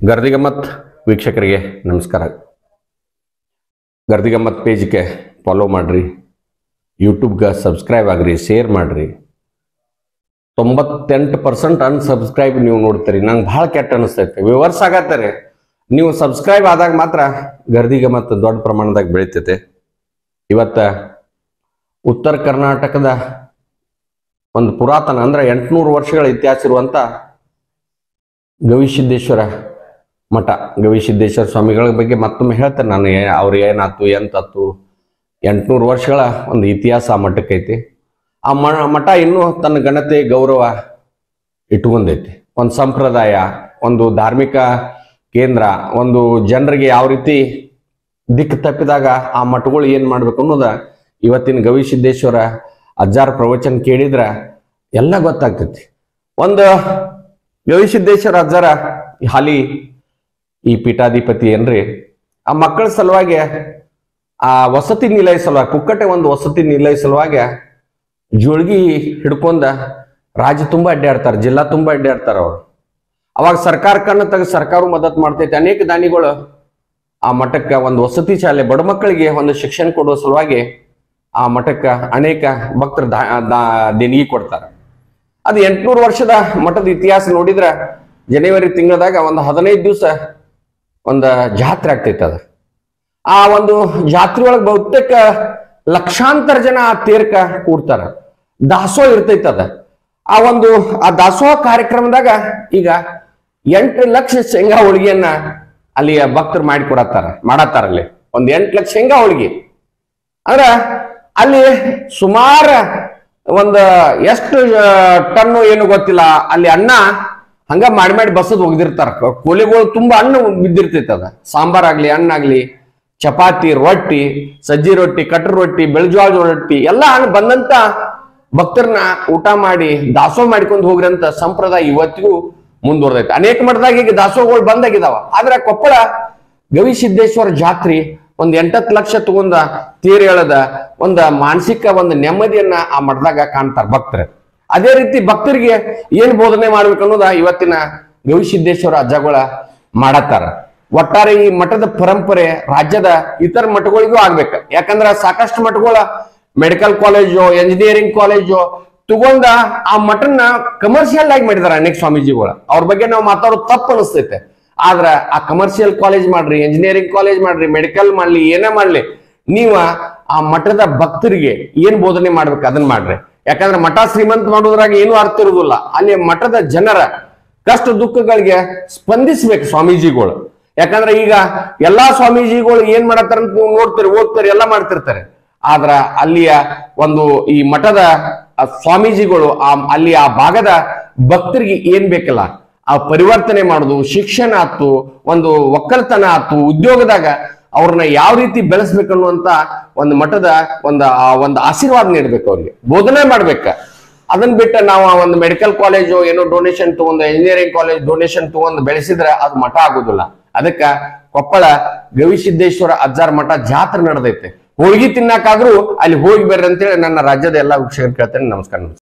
ಗರ್ದಿಗಮ್ಮತ್ ವೀಕ್ಷಕರಿಗೆ ನಮಸ್ಕಾರ ಗರ್ದಿಗಮ್ಮತ್ ಪೇಜ್ಗೆ ಫಾಲೋ ಮಾಡಿರಿ ಯೂಟ್ಯೂಬ್ಗೆ ಸಬ್ಸ್ಕ್ರೈಬ್ ಆಗ್ರಿ ಶೇರ್ ಮಾಡಿರಿ ತೊಂಬತ್ತೆಂಟು ಪರ್ಸೆಂಟ್ ಅನ್ಸಬ್ಸ್ಕ್ರೈಬ್ ನೀವು ನೋಡ್ತೀರಿ ನಂಗೆ ಭಾಳ ಕೆಟ್ಟ ಅನಿಸ್ತೈತೆ ವಿವರ್ಸ್ ಆಗತ್ತಾರೆ ನೀವು ಸಬ್ಸ್ಕ್ರೈಬ್ ಆದಾಗ ಮಾತ್ರ ಗರ್ದಿಗೆ ಮತ್ತು ದೊಡ್ಡ ಪ್ರಮಾಣದಾಗ ಬೆಳಿತೈತೆ ಇವತ್ತ ಉತ್ತರ ಕರ್ನಾಟಕದ ಒಂದು ಪುರಾತನ ಅಂದ್ರೆ ಎಂಟುನೂರು ವರ್ಷಗಳ ಇತಿಹಾಸ ಇರುವಂತ ಗವಿಸಿದ್ದೇಶ್ವರ ಮಠ ಗವಿಸಿದ್ದೇಶ್ವರ ಸ್ವಾಮಿಗಳ ಬಗ್ಗೆ ಮತ್ತೊಮ್ಮೆ ಹೇಳ್ತೇನೆ ನಾನು ಏ- ಅವ್ರು ಏನಾತು ಎಂತಾತು ಎಂಟುನೂರು ವರ್ಷಗಳ ಒಂದು ಇತಿಹಾಸ ಆ ಮಠಕ್ಕೈತಿ ಆ ಮ ಮಠ ಇನ್ನೂ ತನ್ನ ಘನತೆ ಗೌರವ ಇಟ್ಕೊಂಡೈತಿ ಒಂದು ಸಂಪ್ರದಾಯ ಒಂದು ಧಾರ್ಮಿಕ ಕೇಂದ್ರ ಒಂದು ಜನರಿಗೆ ಯಾವ ರೀತಿ ದಿಕ್ಕು ತಪ್ಪಿದಾಗ ಆ ಮಠಗಳು ಏನ್ ಮಾಡ್ಬೇಕು ಅನ್ನೋದ ಇವತ್ತಿನ ಗವಿಸಿದ್ದೇಶ್ವರ ಅಜ್ಜಾರ ಪ್ರವಚನ ಕೇಳಿದ್ರ ಎಲ್ಲ ಗೊತ್ತಾಗ್ತೈತಿ ಒಂದು ಗವಿಸಿದ್ದೇಶ್ವರ ಅಜ್ಜಾರ ಹಾಲಿ ಈ ಪೀಠಾಧಿಪತಿ ಏನ್ರಿ ಆ ಮಕ್ಕಳ ಸಲುವಾಗಿ ಆ ವಸತಿ ನಿಲಯ ಸಲುವಾಗಿ ಕುಕ್ಕಟೆ ಒಂದು ವಸತಿ ನಿಲಯ ಸಲುವಾಗಿ ಜೋಳ್ಗಿ ಹಿಡ್ಕೊಂಡ ರಾಜ್ಯ ತುಂಬಾ ಅಡ್ಡಾಡ್ತಾರ ಜಿಲ್ಲಾ ತುಂಬಾ ಅಡ್ಡಾಡ್ತಾರ ಅವ್ರು ಅವಾಗ ಸರ್ಕಾರ ಕಣ್ಣು ತೆಗೆದು ಸರ್ಕಾರ ಮದತ್ ಮಾಡ್ತೈತೆ ಅನೇಕ ದಾನಿಗಳು ಆ ಮಠಕ್ಕೆ ಒಂದು ವಸತಿ ಶಾಲೆ ಬಡ ಮಕ್ಕಳಿಗೆ ಒಂದು ಶಿಕ್ಷಣ ಕೊಡುವ ಸಲುವಾಗಿ ಆ ಮಠಕ್ಕೆ ಅನೇಕ ಭಕ್ತರು ದಾ ದಾ- ದೇಣಿಗೆ ಕೊಡ್ತಾರೆ ಅದು ಎಂಟ್ನೂರು ವರ್ಷದ ಮಠದ ಇತಿಹಾಸ ನೋಡಿದ್ರ ಜನವರಿ ತಿಂಗಳದಾಗ ಒಂದು ಹದಿನೈದು ದಿವಸ ಒಂದು ಜಾತ್ರೆ ಆಗ್ತೈತೆ ಅದು ಆ ಒಂದು ಜಾತ್ರೆ ಒಳಗೆ ಬಹುತೇಕ ಲಕ್ಷಾಂತರ ಜನ ಆ ತೇರ್ಕ ಕೂಡ್ತಾರ ದಾಸೋಹ ಇರ್ತೈತೆ ಅದ ಆ ಒಂದು ಆ ದಾಸೋಹ ಕಾರ್ಯಕ್ರಮದಾಗ ಈಗ ಎಂಟು ಲಕ್ಷ ಶೇಂಗಾ ಹೋಳಿಗೆಯನ್ನ ಅಲ್ಲಿ ಭಕ್ತರು ಮಾಡಿ ಕೊಡತ್ತಾರ ಮಾಡತ್ತಾರ ಅಲ್ಲಿ ಒಂದ್ ಎಂಟು ಲಕ್ಷ ಶೇಂಗಾ ಹೋಳಿಗೆ ಅಂದ್ರ ಅಲ್ಲಿ ಸುಮಾರ ಒಂದ್ ಎಷ್ಟು ಆ, ಟನ್ನು ಏನು ಗೊತ್ತಿಲ್ಲ ಅಲ್ಲಿ ಅನ್ನ ಹಂಗ ಮಾಡಿ ಮಾಡಿ ಬಸದ್ ಒಗ್ದಿರ್ತಾರ ಕೋಲಿಗಳು ತುಂಬಾ ಹಣ್ಣು ಬಿದ್ದಿರ್ತೈತೆ ಅದ ಸಾಂಬಾರ್ ಆಗ್ಲಿ ಹಣ್ಣಾಗ್ಲಿ ಚಪಾತಿ ರೊಟ್ಟಿ ಸಜ್ಜಿ ರೊಟ್ಟಿ ಕಟ್ರ ರೊಟ್ಟಿ ಬೆಳಜೋಳದ ರೊಟ್ಟಿ ಎಲ್ಲ ಹಣ್ಣು ಬಂದಂತ ಭಕ್ತರನ್ನ ಊಟ ಮಾಡಿ ದಾಸೋಹ ಮಾಡ್ಕೊಂಡು ಹೋಗ್ರಿ ಅಂತ ಸಂಪ್ರದಾಯ ಇವತ್ತಿಗೂ ಮುಂದುವರೆದೈತೆ ಅನೇಕ ಮಠದಾಗ ಈಗ ದಾಸೋಹಗಳು ಬಂದಾಗಿದಾವ ಆದ್ರೆ ಕೊಪ್ಪಳ ಗವಿಸಿದ್ದೇಶ್ವರ ಜಾತ್ರೆ ಒಂದ್ ಎಂಟತ್ತು ಲಕ್ಷ ತಗೊಂಡ ತೇರು ಎಳೆದ ಒಂದ ಮಾನಸಿಕ ಒಂದು ನೆಮ್ಮದಿಯನ್ನ ಆ ಮಠದಾಗ ಕಾಣ್ತಾರ ಭಕ್ತರು ಅದೇ ರೀತಿ ಭಕ್ತರಿಗೆ ಏನ್ ಬೋಧನೆ ಮಾಡ್ಬೇಕು ಅನ್ನೋದ ಇವತ್ತಿನ ಗವಿಸಿದ್ದೇಶ್ವರ ಅಜ್ಜಗಳ ಮಾಡತ್ತಾರ ಒಟ್ಟಾರೆ ಈ ಮಠದ ಪರಂಪರೆ ರಾಜ್ಯದ ಇತರ ಮಠಗಳಿಗೂ ಆಗ್ಬೇಕು ಯಾಕಂದ್ರ ಸಾಕಷ್ಟು ಮಠಗಳ ಮೆಡಿಕಲ್ ಕಾಲೇಜು ಎಂಜಿನಿಯರಿಂಗ್ ಕಾಲೇಜು ತಗೊಂಡ ಆ ಮಠನ ಕಮರ್ಷಿಯಲ್ ಆಗಿ ಮಾಡಿದಾರ ಅನೇಕ ಸ್ವಾಮೀಜಿಗಳು ಅವ್ರ ಬಗ್ಗೆ ನಾವು ಮಾತಾಡೋದು ತಪ್ಪು ಅನಿಸ್ತೈತೆ ಆದ್ರ ಆ ಕಮರ್ಷಿಯಲ್ ಕಾಲೇಜ್ ಮಾಡ್ರಿ ಎಂಜಿನಿಯರಿಂಗ್ ಕಾಲೇಜ್ ಮಾಡ್ರಿ ಮೆಡಿಕಲ್ ಮಾಡ್ಲಿ ಏನೇ ಮಾಡ್ಲಿ ನೀವ ಆ ಮಠದ ಭಕ್ತರಿಗೆ ಏನ್ ಬೋಧನೆ ಮಾಡ್ಬೇಕು ಅದನ್ನ ಮಾಡ್ರಿ ಯಾಕಂದ್ರೆ ಮಠ ಶ್ರೀಮಂತ ಮಾಡೋದ್ರಾಗ ಏನು ಅರ್ಥ ಇರುವುದಿಲ್ಲ ಅಲ್ಲಿ ಮಠದ ಜನರ ಕಷ್ಟ ದುಃಖಗಳಿಗೆ ಸ್ಪಂದಿಸ್ಬೇಕು ಸ್ವಾಮೀಜಿಗಳು ಯಾಕಂದ್ರೆ ಈಗ ಎಲ್ಲಾ ಸ್ವಾಮೀಜಿಗಳು ಏನ್ ಮಾಡತ್ತಾರ ಅಂತ ನೀವು ನೋಡ್ತೀರಿ ಓದ್ತಾರೆ ಎಲ್ಲ ಮಾಡ್ತಿರ್ತಾರೆ ಆದ್ರ ಅಲ್ಲಿಯ ಒಂದು ಈ ಮಠದ ಆ ಸ್ವಾಮೀಜಿಗಳು ಆ ಅಲ್ಲಿ ಆ ಭಾಗದ ಭಕ್ತರಿಗೆ ಏನ್ ಬೇಕಲ್ಲ ಆ ಪರಿವರ್ತನೆ ಮಾಡುದು ಶಿಕ್ಷಣ ಆತು ಒಂದು ಒಕ್ಕಲ್ತನ ಆತು ಉದ್ಯೋಗದಾಗ ಅವ್ರನ್ನ ಯಾವ ರೀತಿ ಬೆಳೆಸ್ಬೇಕನ್ನುವಂತ ಒಂದು ಮಠದ ಒಂದು ಆ ಒಂದು ಆಶೀರ್ವಾದ ನೀಡ್ಬೇಕು ಅವ್ರಿಗೆ ಬೋಧನೆ ಮಾಡ್ಬೇಕ ಅದನ್ನ ಬಿಟ್ಟು ನಾವು ಆ ಒಂದು ಮೆಡಿಕಲ್ ಕಾಲೇಜು ಏನೋ ಡೊನೇಷನ್ ತಗೊಂಡು ಇಂಜಿನಿಯರಿಂಗ್ ಕಾಲೇಜ್ ಡೊನೇಷನ್ ತಗೊಂಡು ಬೆಳೆಸಿದ್ರೆ ಅದು ಮಠ ಆಗುದಿಲ್ಲ ಅದಕ್ಕ ಕೊಪ್ಪಳ ಗವಿಸಿದ್ದೇಶ್ವರ ಅಜ್ಜಾರ್ ಮಠ ಜಾತ್ರೆ ನಡೆದೈತೆ ಹೋಳಿಗೆ ತಿನ್ನಕಾದ್ರೂ ಅಲ್ಲಿ ಹೋಗಿ ಬರ್ರಿ ಅಂತೇಳಿ ನನ್ನ ರಾಜ್ಯದ ಎಲ್ಲಾ ವೀಕ್ಷಕರು ಕೇಳ್ತೇನೆ ನಮಸ್ಕಾರ